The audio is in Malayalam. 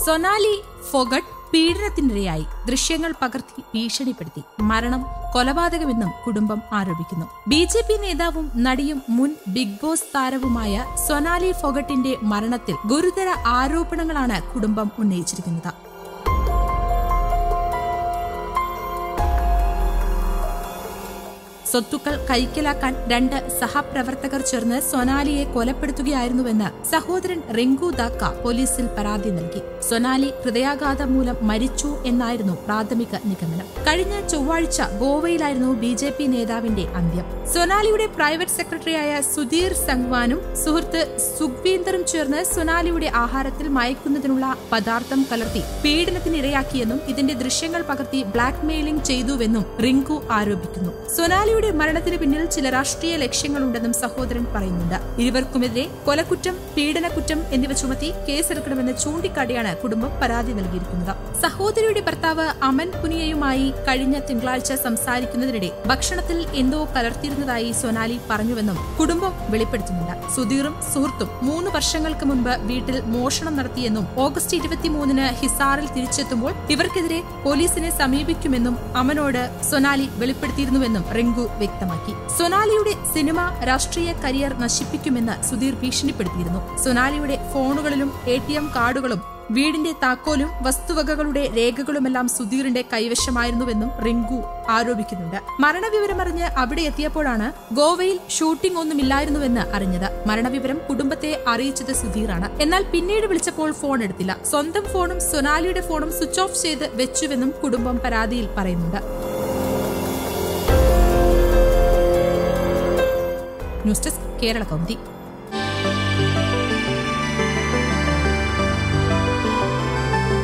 സൊനാലി ഫൊഗട്ട് പീഡനത്തിനിരയായി ദൃശ്യങ്ങൾ പകർത്തി ഭീഷണിപ്പെടുത്തി മരണം കൊലപാതകമെന്നും കുടുംബം ആരോപിക്കുന്നു ബി ജെ പി നേതാവും നടിയും മുൻ ബിഗ് ബോസ് താരവുമായ സൊനാലി ഫൊഗട്ടിന്റെ മരണത്തിൽ ഗുരുതര ആരോപണങ്ങളാണ് കുടുംബം ഉന്നയിച്ചിരിക്കുന്നത് സ്വത്തുക്കൾ കൈക്കലാക്കാൻ രണ്ട് സഹപ്രവർത്തകർ ചേർന്ന് സൊനാലിയെ കൊലപ്പെടുത്തുകയായിരുന്നുവെന്ന് സഹോദരൻ റിങ്കു ദാക്ക പോലീസിൽ പരാതി നൽകി സൊനാലി ഹൃദയാഘാതം മൂലം മരിച്ചു എന്നായിരുന്നു പ്രാഥമിക നിഗമനം കഴിഞ്ഞ ചൊവ്വാഴ്ച ഗോവയിലായിരുന്നു ബി ജെ പി നേതാവിന്റെ അന്ത്യം സൊനാലിയുടെ പ്രൈവറ്റ് സെക്രട്ടറിയായ സുധീർ സംഗ്വാനും സുഹൃത്ത് സുഖ്വീന്ദറും ചേർന്ന് സൊനാലിയുടെ ആഹാരത്തിൽ മയക്കുന്നതിനുള്ള പദാർത്ഥം കലർത്തി പീഡനത്തിനിരയാക്കിയെന്നും ഇതിന്റെ ദൃശ്യങ്ങൾ പകർത്തി ബ്ലാക്ക് മെയിലിംഗ് ചെയ്തുവെന്നും റിങ്കു ആരോപിക്കുന്നു സൊനാലിയുടെ മരണത്തിന് പിന്നിൽ ചില രാഷ്ട്രീയ ലക്ഷ്യങ്ങളുണ്ടെന്നും സഹോദരൻ പറയുന്നുണ്ട് ഇരുവർക്കുമെതിരെ കൊലക്കുറ്റം പീഡനക്കുറ്റം എന്നിവ ചുമത്തി കേസെടുക്കണമെന്ന് ചൂണ്ടിക്കാട്ടിയാണ് കുടുംബം പരാതി നൽകിയിരിക്കുന്നത് സഹോദരിയുടെ ഭർത്താവ് അമൻ പുനിയയുമായി കഴിഞ്ഞ തിങ്കളാഴ്ച സംസാരിക്കുന്നതിനിടെ ഭക്ഷണത്തിൽ എന്തോ കലർത്തിയിരുന്നതായി സൊനാലി പറഞ്ഞുവെന്നും കുടുംബം വെളിപ്പെടുത്തുന്നുണ്ട് സുധീറും സുഹൃത്തും മൂന്ന് വർഷങ്ങൾക്ക് മുൻപ് വീട്ടിൽ മോഷണം നടത്തിയെന്നും ഓഗസ്റ്റ് ഇരുപത്തിമൂന്നിന് ഹിസാറിൽ തിരിച്ചെത്തുമ്പോൾ ഇവർക്കെതിരെ പോലീസിനെ സമീപിക്കുമെന്നും അമനോട് സൊനാലി വെളിപ്പെടുത്തിയിരുന്നുവെന്നും റിങ്കു വ്യക്തമാക്കി സൊനാലിയുടെ സിനിമ രാഷ്ട്രീയ കരിയർ നശിപ്പിക്കുമെന്ന് സുധീർ ഭീഷണിപ്പെടുത്തിയിരുന്നു സൊനാലിയുടെ ഫോണുകളിലും എ ടി എം കാർഡുകളും വീടിന്റെ താക്കോലും വസ്തുവകകളുടെ രേഖകളുമെല്ലാം സുധീറിന്റെ കൈവശമായിരുന്നുവെന്നും റിങ്കു ആരോപിക്കുന്നുണ്ട് മരണവിവരമറിഞ്ഞ് അവിടെ എത്തിയപ്പോഴാണ് ഗോവയിൽ ഷൂട്ടിംഗ് ഒന്നുമില്ലായിരുന്നുവെന്ന് അറിഞ്ഞത് മരണവിവരം കുടുംബത്തെ അറിയിച്ചത് സുധീറാണ് എന്നാൽ പിന്നീട് വിളിച്ചപ്പോൾ ഫോൺ എടുത്തില്ല സ്വന്തം ഫോണും സൊനാലിയുടെ ഫോണും സ്വിച്ച് ഓഫ് ചെയ്ത് വെച്ചുവെന്നും കുടുംബം പരാതിയിൽ പറയുന്നുണ്ട് ന്യൂസ് ഡെസ്ക് കേരള കൗമുദി